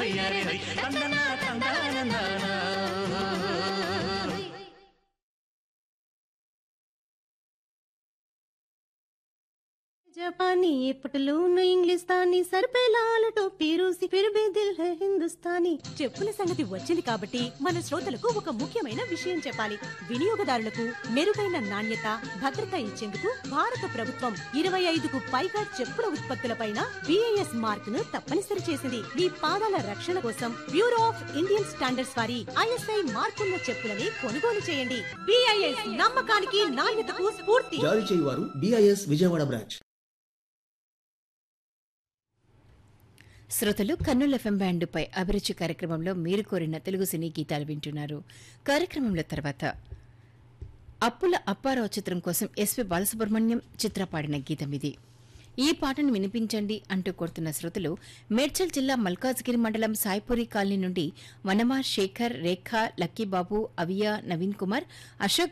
అరే హై తందనా తందాననా जापानी ये पटलून इंग्लिस्तानी सर पे लाल टोपी रूसी फिर भी दिल है हिंदुस्तानी చెప్పుల సంగతి వచ్చింది కాబట్టి మన శ్రోతలకు ఒక ముఖ్యమైన విషయం చెప్పాలి వినియోగదారులకు మెరుగైన నాణ్యత భద్రత ఇచ్చేందుకు భారత ప్రభుత్వం ఇరవై ఐదుకు పైగా చెప్పుల ఉత్పత్తులపైన బిఐఎస్ మార్క్ ను తప్పనిసరి చేసింది మీ పాదాల రక్షణ కోసం బ్యూరో ఆఫ్ ఇండియన్ స్టాండర్డ్స్ వారి ఐఎస్ఐ మార్కున్న చెప్పులని కొనుగోలు చేయండి బిఐఎస్ నమ్మకానికి నాణ్యతకు స్ఫూర్తి జారీ చేయువారు బిఐఎస్ విజయవాడ బ్రాంచ్ శ్రోతలు కన్నుల ఎఫ్ఎం బ్యాండుపై అభిరుచి కార్యక్రమంలో మీరు కోరిన తెలుగు సినీ గీతాలు వింటున్నారు కార్యక్రమంలో తర్వాత అప్పుల అప్పారావు చిత్రం కోసం ఎస్వి బాలసుబ్రహ్మణ్యం చిత్ర పాడిన గీతం ఇది ఈ పాటను వినిపించండి అంటూ కోరుతున్న శ్రోతలు మేడ్చల్ జిల్లా మల్కాజ్గిరి మండలం సాయిపురి కాలనీ నుండి వనమా శేఖర్ రేఖ లక్కీబాబు అవియా నవీన్ కుమార్ అశోక్